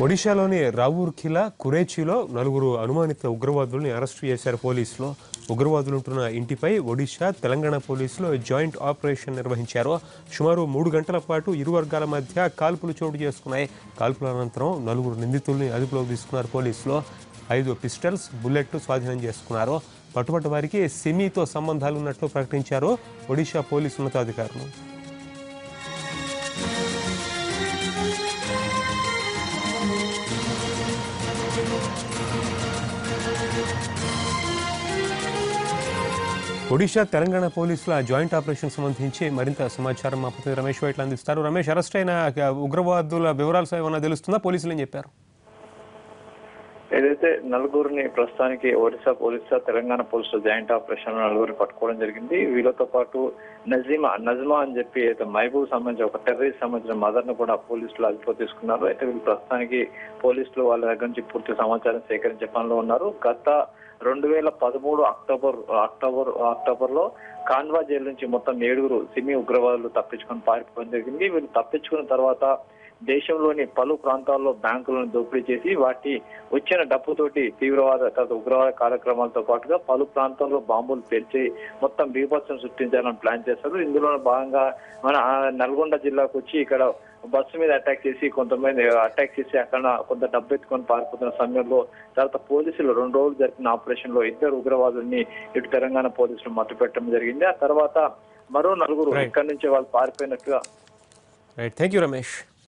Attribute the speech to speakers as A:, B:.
A: ఒడిశాలోని రావూర్ఖిలా కురేచిలో నలుగురు అనుమానిత ఉగ్రవాదుల్ని అరెస్టు చేశారు పోలీసులు ఉగ్రవాదులు ఉంటున్న ఇంటిపై ఒడిశా తెలంగాణ పోలీసులు జాయింట్ ఆపరేషన్ నిర్వహించారు సుమారు మూడు గంటల పాటు ఇరు వర్గాల మధ్య కాల్పులు చోటు చేసుకున్నాయి కాల్పుల అనంతరం నలుగురు నిందితుల్ని అదుపులోకి తీసుకున్నారు పోలీసులు ఐదు పిస్టల్స్ బుల్లెట్లు స్వాధీనం చేసుకున్నారు పట్టుబడ్డ వారికి సిమీతో సంబంధాలు ఉన్నట్లు ప్రకటించారు ఒడిశా పోలీసు ఉన్నతాధికారులు ఒడిశా తెలంగాణ పోలీసుల జాయింట్ ఆపరేషన్ సంబంధించి మరింత సమాచారం మా ప్రతినిధి రమేష్ వైట్ల అందిస్తారు రమేష్ అరెస్ట్ అయిన ఉగ్రవాదుల వివరాలు ఏమైనా తెలుస్తుందా పోలీసులు ఏం చెప్పారు
B: ఏదైతే నలుగురిని ప్రస్తుతానికి ఒడిశా పోలీసు తెలంగాణ పోలీసులు జాయింట్ ఆపరేషన్ నలుగురిని పట్టుకోవడం జరిగింది వీళ్ళతో పాటు నజీమా నజ్మా అని చెప్పి అయితే మహబూబ్ సంబంధించి ఒక టెర్రరిస్ట్ సంబంధించిన మదర్ ను కూడా పోలీసులు అదుపులో తీసుకున్నారు అయితే వీళ్ళు ప్రస్తుతానికి పోలీసులు వాళ్ళ దగ్గర నుంచి పూర్తి సమాచారం సేకరించే పనిలో ఉన్నారు గత రెండు వేల పదమూడు అక్టోబర్ అక్టోబర్ అక్టోబర్ లో కాన్వా జైలు నుంచి మొత్తం ఏడుగురు సిమి ఉగ్రవాదులు తప్పించుకొని పారిపోవడం జరిగింది వీళ్ళు తప్పించుకున్న తర్వాత దేశంలోని పలు ప్రాంతాల్లో బ్యాంకులను దోపిడీ చేసి వాటి వచ్చిన డబ్బుతోటి తీవ్రవాద తర్వాత ఉగ్రవాద కార్యక్రమాలతో పాటుగా పలు ప్రాంతాల్లో బాంబులు పేల్చి మొత్తం బీభత్సం సృష్టించాలని ప్లాన్ చేశారు ఇందులో భాగంగా మన ఆ, నల్గొండ జిల్లాకు వచ్చి ఇక్కడ బస్సు మీద అటాక్ చేసి కొంతమంది అటాక్ చేసి అక్కడ కొంత డబ్బు ఎత్తుకొని పారిపోతున్న సమయంలో తర్వాత పోలీసులు రెండు రోజులు జరిపిన ఆపరేషన్ లో ఇద్దరు ఉగ్రవాదుల్ని ఇటు తెలంగాణ పోలీసులు మట్టు పెట్టడం జరిగింది ఆ తర్వాత మరో నలుగురు
A: Right.
B: ఇక్కడి నుంచి వాళ్ళు పారిపోయినట్టుగా
A: రైట్ థ్యాంక్ యూ రమేష్